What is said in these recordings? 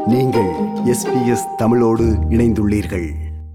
நீங்கள் எஸ்பிஎஸ் தமிழோடு இணைந்துள்ளீர்கள்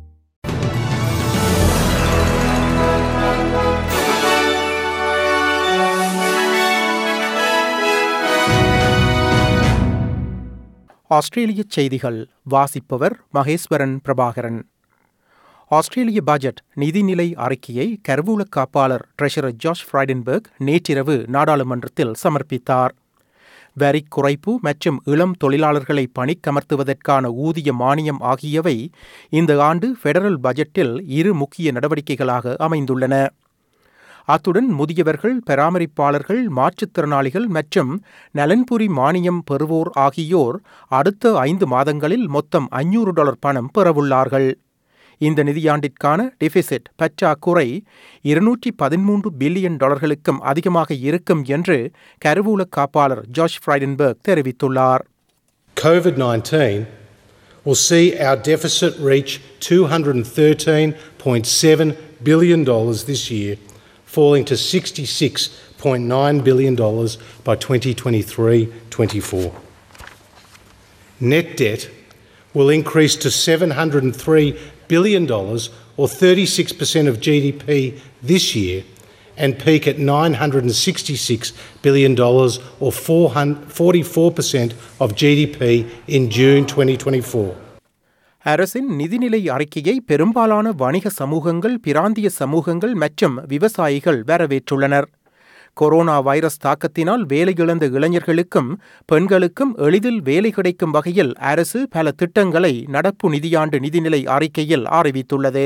ஆஸ்திரேலிய செய்திகள் வாசிப்பவர் மகேஸ்வரன் பிரபாகரன் ஆஸ்திரேலிய பட்ஜெட் நிதிநிலை அறிக்கையை கருவூல காப்பாளர் ட்ரெஷரர் ஜார்ஜ் ஃப்ரைடன்பர்க் நேற்றிரவு நாடாளுமன்றத்தில் சமர்ப்பித்தார் வரி குறைப்பு மற்றும் இளம் தொழிலாளர்களை பணிக்கமர்த்துவதற்கான ஊதிய மானியம் ஆகியவை இந்த ஆண்டு ஃபெடரல் பட்ஜெட்டில் இரு முக்கிய நடவடிக்கைகளாக அமைந்துள்ளன அத்துடன் முதியவர்கள் பராமரிப்பாளர்கள் மாற்றுத்திறனாளிகள் மற்றும் நலன்புரி மானியம் பெறுவோர் ஆகியோர் அடுத்த ஐந்து மாதங்களில் மொத்தம் ஐநூறு டாலர் பணம் பெறவுள்ளார்கள் இந்த நிதியாண்டிற்கான டெபிசிட் பற்றாக்குறை இருநூற்றி பதிமூன்று பில்லியன் டாலர்களுக்கும் அதிகமாக இருக்கும் என்று கருவூல காப்பாளர் ஜார்ஜ் ஃப்ரைடன்பர்க் தெரிவித்துள்ளார் COVID 19 will see our deficit reach $213.7 billion this year, falling to $66.9 billion by 2023 24. Net debt will increase to $703 billion, or 36% of GDP this year, and peak at $966 billion, or 44% of GDP in June 2024. அரசின் நிதிநிலை அறிக்கையை பெரும்பாலான வணிக சமூகங்கள் பிராந்திய சமூகங்கள் மற்றும் விவசாயிகள் வரவேற்றுள்ளனர் கொரோனா வைரஸ் தாக்கத்தினால் வேலையிழந்த இளைஞர்களுக்கும் பெண்களுக்கும் எளிதில் வேலை கிடைக்கும் வகையில் அரசு பல திட்டங்களை நடப்பு நிதியாண்டு நிதிநிலை அறிக்கையில் அறிவித்துள்ளது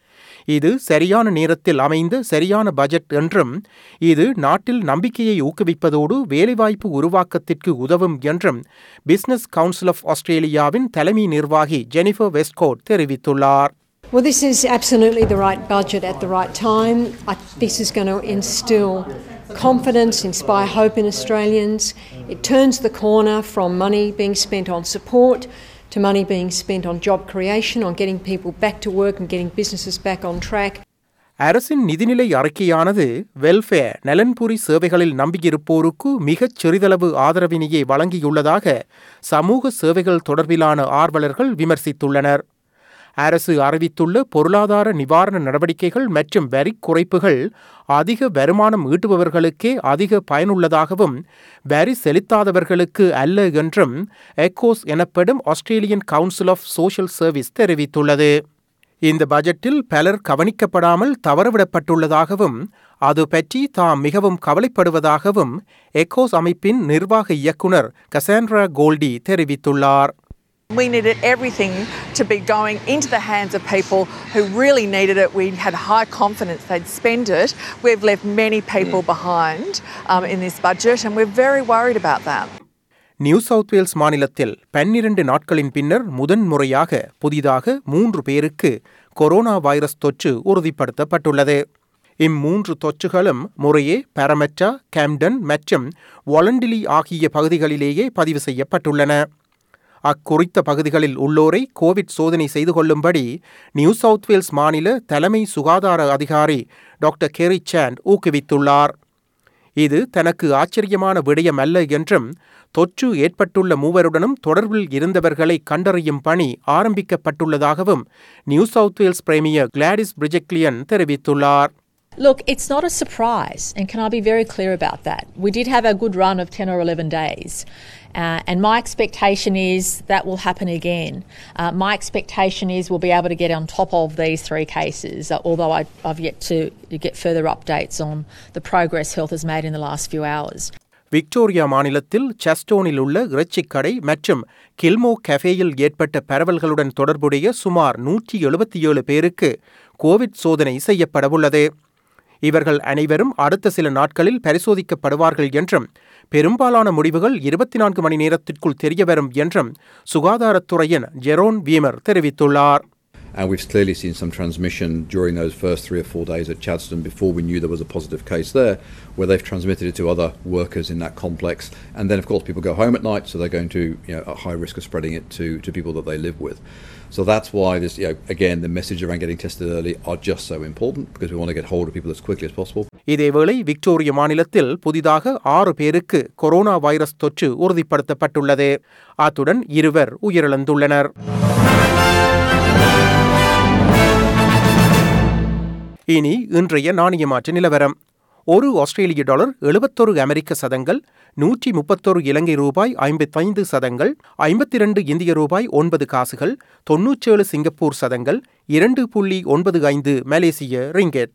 இது சரியான நேரத்தில் அமைந்த சரியான பட்ஜெட் என்றும் இது நாட்டில் நம்பிக்கையை ஊக்குவிப்பதோடு வேலைவாய்ப்பு உருவாக்கத்திற்கு உதவும் என்றும் பிசினஸ் கவுன்சில் ஆஃப் ஆஸ்திரேலியாவின் தலைமை நிர்வாகி ஜெனிஃபர் வெஸ்ட்கோட் தெரிவித்துள்ளார் Well, this is absolutely the right budget at the right time. I, this is going to instill confidence, inspire hope in Australians. It turns the corner from money being spent on support to money being spent on job creation, on getting people back to work and getting businesses back on track. அரசின் நிதிநிலை அறிக்கையானது welfare நலன்புரி சேவைகளில் நம்பியிருப்போருக்கு மிகச் சிறிதளவு ஆதரவினையே வழங்கியுள்ளதாக சமூக சேவைகள் தொடர்பிலான ஆர்வலர்கள் விமர்சித்துள்ளனர் அரசு அறிவித்துள்ள பொருளாதார நிவாரண நடவடிக்கைகள் மற்றும் வரி குறைப்புகள் அதிக வருமானம் ஈட்டுபவர்களுக்கே அதிக பயனுள்ளதாகவும் வரி செலுத்தாதவர்களுக்கு அல்ல என்றும் எக்கோஸ் எனப்படும் Australian council of social service தெரிவித்துள்ளது இந்த பட்ஜெட்டில் பலர் கவனிக்கப்படாமல் தவறவிடப்பட்டுள்ளதாகவும் அது பற்றி தாம் மிகவும் கவலைப்படுவதாகவும் எக்கோஸ் அமைப்பின் நிர்வாக இயக்குனர் கசாண்ட்ரா கோல்டி தெரிவித்துள்ளார் We needed everything to be going into the hands of people who really needed it. We had high confidence they'd spend it. We've left many people behind um, in this budget, and we're very worried about that. New South Wales மாநிலத்தில் பன்னிரண்டு நாட்களின் பின்னர் முதன்முறையாக புதிதாக மூன்று பேருக்கு corona virus தொற்று உறுதிப்படுத்தப்பட்டுள்ளது இம்மூன்று தொற்றுகளும் முறையே பரமெட்டா கேம்டன் மற்றும் வொலண்டிலி ஆகிய பகுதிகளிலேயே பதிவு செய்யப்பட்டுள்ளன அக்குறித்த பகுதிகளில் உள்ளோரை கோவிட் சோதனை செய்து கொள்ளும்படி நியூ சவுத் வேல்ஸ் மாநில தலைமை சுகாதார அதிகாரி டாக்டர் கெரி சாண்ட் ஊக்குவித்துள்ளார் இது தனக்கு ஆச்சரியமான விடயம் அல்ல என்றும் தொற்று ஏற்பட்டுள்ள மூவருடனும் தொடர்பில் இருந்தவர்களை கண்டறியும் பணி ஆரம்பிக்கப்பட்டுள்ளதாகவும் New South Wales premier Gladys Berejiklian தெரிவித்துள்ளார் Look, it's not a surprise, and can I be very clear about that? We did have a good run of 10 or 11 days, uh, and my expectation is that will happen again. Uh, my expectation is we'll be able to get on top of these three cases, uh, although I, I've yet to get further updates on the progress health has made in the last few hours. Victoria மாநிலத்தில் செஸ்டோனில் உள்ள இறைச்சிக்கடை மற்றும் கில்மோ கஃபேயில் ஏற்பட்ட பரவல்களுடன் தொடர்புடைய சுமார் நூற்றி எழுபத்தி ஏழு பேருக்கு கோவிட் சோதனை செய்யப்படவுள்ளது இவர்கள் அனைவரும் அடுத்த சில நாட்களில் பரிசோதிக்கப்படுவார்கள் என்றும் பெரும்பாலான முடிவுகள் இருபத்தி நான்கு மணி நேரத்திற்குள் தெரியவரும் என்றும் சுகாதாரத்துறையின் ஜெரோன் வீமர் தெரிவித்துள்ளார் And we've clearly seen some transmission during those first three or four days at Chadston before we knew there was a positive case there, where they've transmitted it to other workers in that complex. And then, of course, people go home at night, so they're going to, you know, at high risk of spreading it to, to people that they live with. So that's why this, you know, again, the message around getting tested early are just so important because we want to get hold of people as quickly as possible. இதேவேளை விக்டோரிய மாநிலத்தில் புதிதாக ஆறு பேருக்கு corona virus தொற்று உறுதிப்படுத்தப்பட்டுள்ளது அத்துடன் இருவர் உயிரிழந்துள்ளனர் இனி இன்றைய நாணய மாற்று நிலவரம் ஒரு ஆஸ்திரேலிய டாலர் எழுபத்தொரு அமெரிக்க சதங்கள் நூற்றி முப்பத்தொரு இலங்கை ரூபாய் ஐம்பத்தைந்து சதங்கள் ஐம்பத்தி இரண்டு இந்திய ரூபாய் ஒன்பது காசுகள் தொன்னூற்றேழு சிங்கப்பூர் சதங்கள் இரண்டு புள்ளி ஒன்பது ஐந்து மலேசிய ரிங்கெட்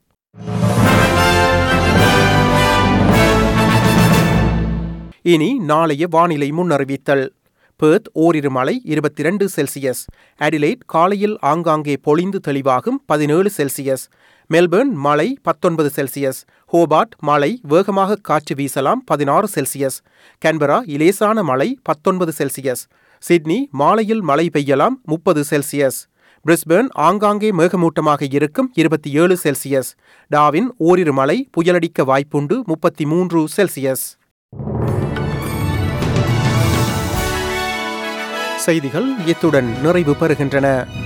இனி நாளைய வானிலை முன்னறிவித்தல் பேர்த் ஓரிரு மழை இருபத்தி இரண்டு செல்சியஸ் அடிலைட் காலையில் ஆங்காங்கே பொழிந்து தெளிவாகும் பதினேழு செல்சியஸ் மெல்பர்ன் மழை பத்தொன்பது செல்சியஸ் ஹோபார்ட் மழை வேகமாக காற்று வீசலாம் பதினாறு செல்சியஸ் கேன்பரா இலேசான மழை பத்தொன்பது செல்சியஸ் சிட்னி மாலையில் மழை பெய்யலாம் முப்பது செல்சியஸ் பிரிஸ்பேர்ன் ஆங்காங்கே மேகமூட்டமாக இருக்கும் இருபத்தி ஏழு செல்சியஸ் டாவின் ஓரிரு மழை புயலடிக்க வாய்ப்புண்டு முப்பத்தி மூன்று செல்சியஸ் செய்திகள் இத்துடன் நிறைவு பெறுகின்றன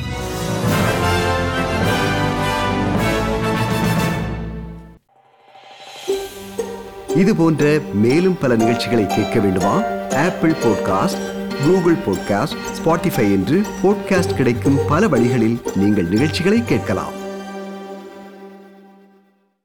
இது போன்ற மேலும் பல நிகழ்ச்சிகளை கேட்க வேண்டுமா Apple podcast Google podcast Spotify என்று பாட்காஸ்ட் கிடைக்கும் பல வழிகளில் நீங்கள் நிகழ்ச்சிகளை கேட்கலாம்